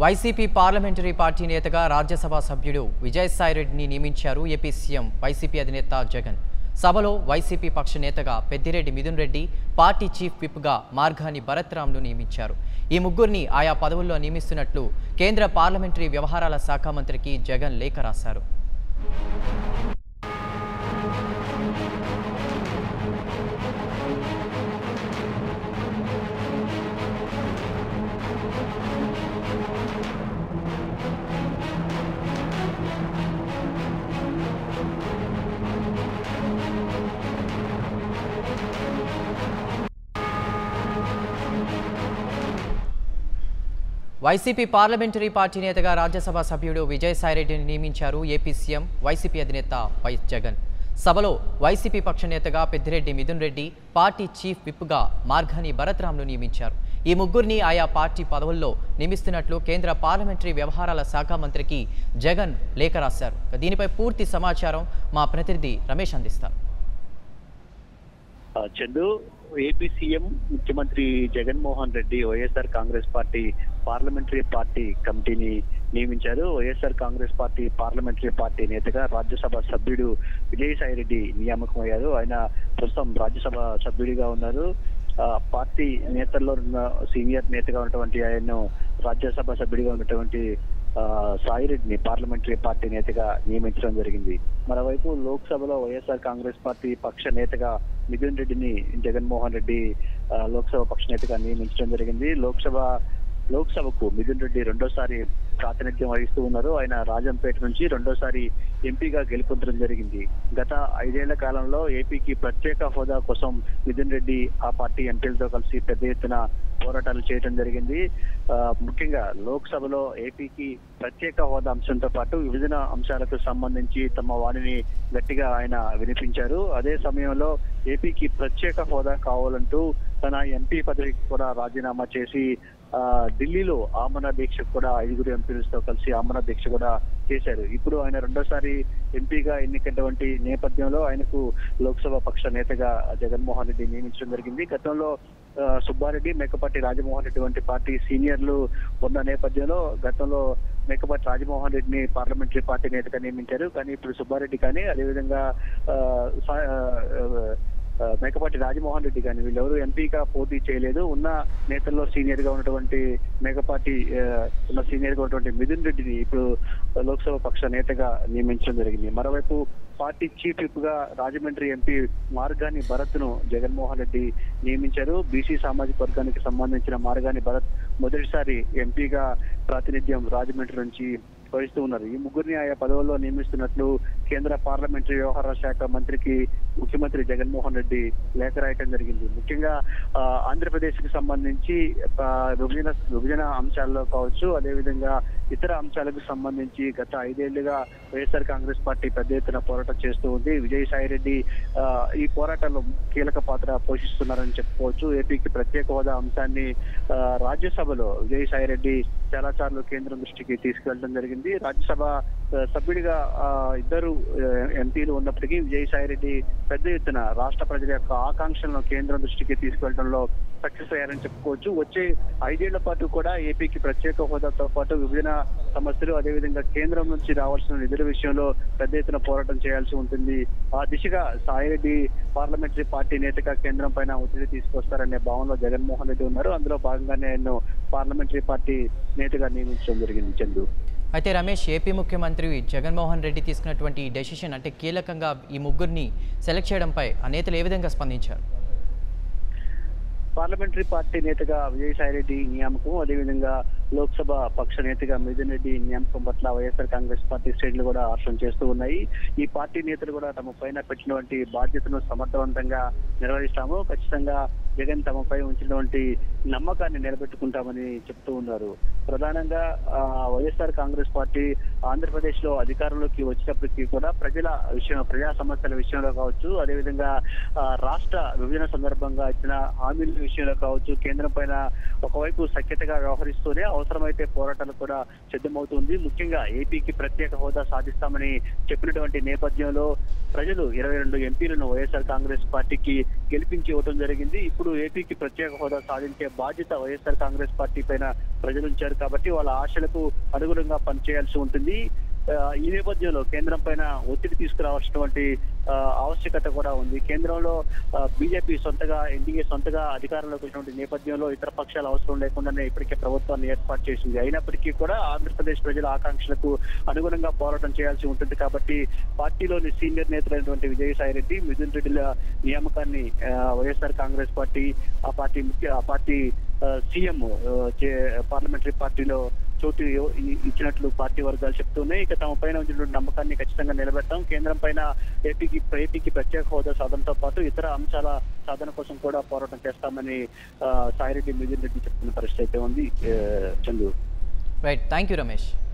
YCP parliamentary party నేతగా రాజ్యసభ సభ్యుడు విజయసాయిరెడ్డిని నియమించారు ఏపీ సీఎం వైసీపీ అధినేత జగన్ సభలో వైసీపీ పక్ష నేతగా పెద్దిరెడ్డి మిథున్ రెడ్డి పార్టీ చీఫ్ విప్గా మార్గాని భరత్రామ్ను నియమించారు ఈ ముగ్గురిని ఆయా పదవుల్లో నియమిస్తున్నట్లు కేంద్ర పార్లమెంటరీ వ్యవహారాల శాఖ మంత్రికి జగన్ లేఖ రాశారు వైసీపీ పార్లమెంటరీ పార్టీ నేతగా రాజ్యసభ సభ్యుడు విజయసాయిరెడ్డిని నియమించారు ఏపీ సీఎం వైసీపీ అధినేత వైఎస్ జగన్ సభలో వైసీపీ పక్ష నేతగా పెద్దిరెడ్డి మిథున్ రెడ్డి పార్టీ చీఫ్ విప్గా మార్గాని భరత్రామ్ను నియమించారు ఈ ముగ్గురిని ఆయా పార్టీ పదవుల్లో నియమిస్తున్నట్లు కేంద్ర పార్లమెంటరీ వ్యవహారాల శాఖ మంత్రికి జగన్ లేఖ రాశారు దీనిపై పూర్తి సమాచారం మా ప్రతినిధి రమేష్ అందిస్తారు ఆ, చందు ఏపీ సీఎం ముఖ్యమంత్రి Jaganmohan Reddy YSR Congress party parliamentary party కమిటీని నియమించారు YSR Congress party parliamentary party నేతగా రాజ్యసభ సభ్యుడు విజయసాయి రెడ్డి నియామకం అయ్యారు ఆయన ప్రస్తుతం రాజ్యసభ సభ్యుడిగా ఉన్నారు ఆ, పార్టీ నేతల్లో ఉన్న సీనియర్ నేతగా ఉన్నటువంటి ఆయన్ను రాజ్యసభ సభ్యుడిగా ఉన్నటువంటి ఆ, సాయిరెడ్డిని పార్లమెంటరీ పార్టీ నేతగా నియమించడం జరిగింది మరోవైపు లోక్సభలో వైఎస్ఆర్ కాంగ్రెస్ పార్టీ పక్ష నేతగా మిథున్ రెడ్డిని జగన్మోహన్ రెడ్డి ఆ, లోక్సభ పక్ష నేతగా నియమించడం జరిగింది లోక్సభ లోక్సభకు మిథున్ రెడ్డి రెండోసారి ప్రాతినిధ్యం వహిస్తూ ఉన్నారు ఆయన రాజంపేట నుంచి రెండోసారి ఎంపీగా గెలుపొందడం జరిగింది గత ఐదేళ్ల కాలంలో ఏపీకి ప్రత్యేక హోదా కోసం మిథున్ రెడ్డి ఆ పార్టీ ఎంపీలతో కలిసి పెద్ద ఎత్తున పోరాటాలు చేయడం జరిగింది ఆ, ముఖ్యంగా లోక్సభలో ఏపీకి ప్రత్యేక హోదా అంశంతో పాటు విభజన అంశాలకు సంబంధించి తమ వాణిని గట్టిగా ఆయన వినిపించారు అదే సమయంలో ఏపీకి ప్రత్యేక హోదా కావాలంటూ తన ఎంపీ పదవికి కూడా రాజీనామా చేసి ఆ, ఢిల్లీలో ఆమరణ దీక్ష కూడా ఐదుగురు ఎంపీలతో కలిసి ఆమరణ దీక్ష కూడా చేశారు ఇప్పుడు ఆయన రెండోసారి ఎంపీగా ఎన్నికైనటువంటి నేపథ్యంలో ఆయనకు లోక్సభ పక్ష నేతగా జగన్మోహన్ రెడ్డి నియమించడం జరిగింది గతంలో ఆ, సుబ్బారెడ్డి మేకపాటి రాజమోహన్ రెడ్డి వంటి పార్టీ సీనియర్లు ఉన్న నేపథ్యంలో గతంలో మేకపాటి రాజమోహన్ రెడ్డిని పార్లమెంటరీ పార్టీ నేతగా నియమించారు కానీ ఇప్పుడు సుబ్బారెడ్డి కానీ అదేవిధంగా ఆ, సా- ఆ, ఆ, మేకపాటి రాజమోహన్ రెడ్డి కానీ వీళ్ళెవరూ ఎంపీగా పోటీ చేయలేదు ఉన్న నేతల్లో సీనియర్ గా ఉన్నటువంటి మేకపాటి ఆ, ఉన్న సీనియర్ గా ఉన్నటువంటి మిథున్ రెడ్డిని ఇప్పుడు లోక్సభ పక్ష నేతగా నియమించడం జరిగింది మరోవైపు పార్టీ చీఫ్ విప్ గా రాజమండ్రి ఎంపీ మార్గాని భరత్ ను జగన్మోహన్ రెడ్డి నియమించారు బీసీ సామాజిక వర్గానికి సంబంధించిన మార్గాని భరత్ మొదటిసారి ఎంపీగా ప్రాతినిధ్యం రాజమండ్రి నుంచి వహిస్తూ ఉన్నారు ఈ ముగ్గురిని ఆయా పదవుల్లో నియమిస్తున్నట్లు కేంద్ర పార్లమెంటరీ వ్యవహారాల శాఖ మంత్రికి ముఖ్యమంత్రి జగన్మోహన్ రెడ్డి లేఖ రాయటం జరిగింది ముఖ్యంగా ఆ, ఆంధ్రప్రదేశ్ కి సంబంధించి ఆ, విభజన విభజన అంశాల్లో కావచ్చు అదేవిధంగా ఇతర అంశాలకు సంబంధించి గత ఐదేళ్లుగా వైఎస్ఆర్ కాంగ్రెస్ పార్టీ పెద్ద ఎత్తున పోరాటం చేస్తూ ఉంది విజయసాయి రెడ్డి ఆ, ఈ పోరాటంలో కీలక పాత్ర పోషిస్తున్నారని చెప్పుకోవచ్చు ఏపీకి ప్రత్యేక హోదా అంశాన్ని ఆ, రాజ్యసభలో విజయసాయి రెడ్డి చాలా సార్లు కేంద్రం దృష్టికి తీసుకెళ్లడం జరిగింది రాజ్యసభ ఆ, సభ్యుడిగా ఆ, ఇద్దరు ఆ, ఎంపీలు ఉన్నప్పటికీ విజయసాయి రెడ్డి పెద్ద ఎత్తున రాష్ట్ర ప్రజల యొక్క ఆకాంక్షలను కేంద్రం దృష్టికి తీసుకెళ్లడంలో సక్సెస్ అయ్యారని చెప్పుకోవచ్చు వచ్చే ఐదేళ్ల పాటు కూడా ఏపీకి ప్రత్యేక హోదాతో పాటు విభజన సమస్యలు అదేవిధంగా కేంద్రం నుంచి రావాల్సిన నిధుల విషయంలో పెద్ద ఎత్తున పోరాటం చేయాల్సి ఉంటుంది ఆ దిశగా సాయిరెడ్డి పార్లమెంటరీ పార్టీ నేతగా కేంద్రం పైన ఒత్తిడి తీసుకొస్తారనే భావనలో జగన్మోహన్ రెడ్డి ఉన్నారు అందులో భాగంగానే ఆయన పార్లమెంటరీ పార్టీ నేతగా నియమించడం జరిగింది చందు అయితే రమేష్ ఏపీ ముఖ్యమంత్రి జగన్మోహన్ రెడ్డి తీసుకున్నటువంటి ఈ డెసిషన్ అంటే కీలకంగా ఈ ముగ్గురిని సెలెక్ట్ చేయడంపై ఆ నేతలు ఏ విధంగా స్పందించారు పార్లమెంటరీ పార్టీ నేతగా విజయసాయి రెడ్డి నియామకం అదేవిధంగా లోక్సభ పక్ష నేతగా మిథున్ రెడ్డి నియామకం పట్ల వైఎస్ఆర్ కాంగ్రెస్ పార్టీ శ్రేణులు కూడా హర్షం చేస్తూ ఉన్నాయి ఈ పార్టీ నేతలు కూడా తమ పైన పెట్టినటువంటి బాధ్యతను సమర్థవంతంగా నిర్వహిస్తాము ఖచ్చితంగా జగన్ తమపై ఉంచినటువంటి నమ్మకాన్ని నిలబెట్టుకుంటామని చెప్తూ ఉన్నారు ప్రధానంగా ఆ, వైఎస్ఆర్ కాంగ్రెస్ పార్టీ ఆంధ్రప్రదేశ్ లో అధికారంలోకి వచ్చినప్పటికీ కూడా ప్రజల విషయం ప్రజా సమస్యల విషయంలో కావచ్చు అదేవిధంగా ఆ, రాష్ట్ర విభజన సందర్భంగా ఇచ్చిన హామీల విషయంలో కావచ్చు కేంద్రం పైన ఒకవైపు సఖ్యతగా వ్యవహరిస్తూనే అవసరమైతే పోరాటాలు కూడా సిద్ధమవుతుంది ముఖ్యంగా ఏపీకి ప్రత్యేక హోదా సాధిస్తామని చెప్పినటువంటి నేపథ్యంలో ప్రజలు ఇరవై రెండు ఎంపీలను వైఎస్ఆర్ కాంగ్రెస్ పార్టీకి గెలిపించి ఇవ్వడం జరిగింది ఇప్పుడు ఏపీకి ప్రత్యేక హోదా సాధించే బాధ్యత వైఎస్ఆర్ కాంగ్రెస్ పార్టీ పైన ప్రజలు ఉంచారు కాబట్టి వాళ్ళ ఆశలకు అనుగుణంగా పనిచేయాల్సి ఉంటుంది ఆ, ఈ నేపథ్యంలో కేంద్రం పైన ఒత్తిడి తీసుకురావాల్సినటువంటి ఆ, ఆవశ్యకత కూడా ఉంది కేంద్రంలో బీజేపీ సొంతగా ఎన్డీఏ సొంతగా అధికారంలోకి వచ్చినటువంటి నేపథ్యంలో ఇతర పక్షాల అవసరం లేకుండానే ఇప్పటికే ప్రభుత్వాన్ని ఏర్పాటు చేసింది అయినప్పటికీ కూడా ఆంధ్రప్రదేశ్ ప్రజల ఆకాంక్షలకు అనుగుణంగా పోరాటం చేయాల్సి ఉంటుంది కాబట్టి పార్టీలోని సీనియర్ నేతలైనటువంటి విజయసాయి రెడ్డి మిథున్ రెడ్డిల నియామకాన్ని ఆ, వైఎస్ఆర్ కాంగ్రెస్ పార్టీ ఆ పార్టీ ముఖ్య ఆ పార్టీ సీఎం పార్లమెంటరీ పార్టీలో చోటు ఇవ్వ- ఇ- ఇచ్చినట్లు పార్టీ వర్గాలు చెప్తున్నాయి ఇక తమ పైన ఉంచినటువంటి నమ్మకాన్ని ఖచ్చితంగా నిలబెడతాం కేంద్రం పైన ఏపీకి ఏపీకి ప్రత్యేక హోదా సాధనతో పాటు ఇతర అంశాల సాధన కోసం కూడా పోరాటం చేస్తామని ఆ, సాయిరెడ్డి మిథున్ రెడ్డి చెప్తున్న పరిస్థితి అయితే ఉంది ఆ, Chandu right thank you Ramesh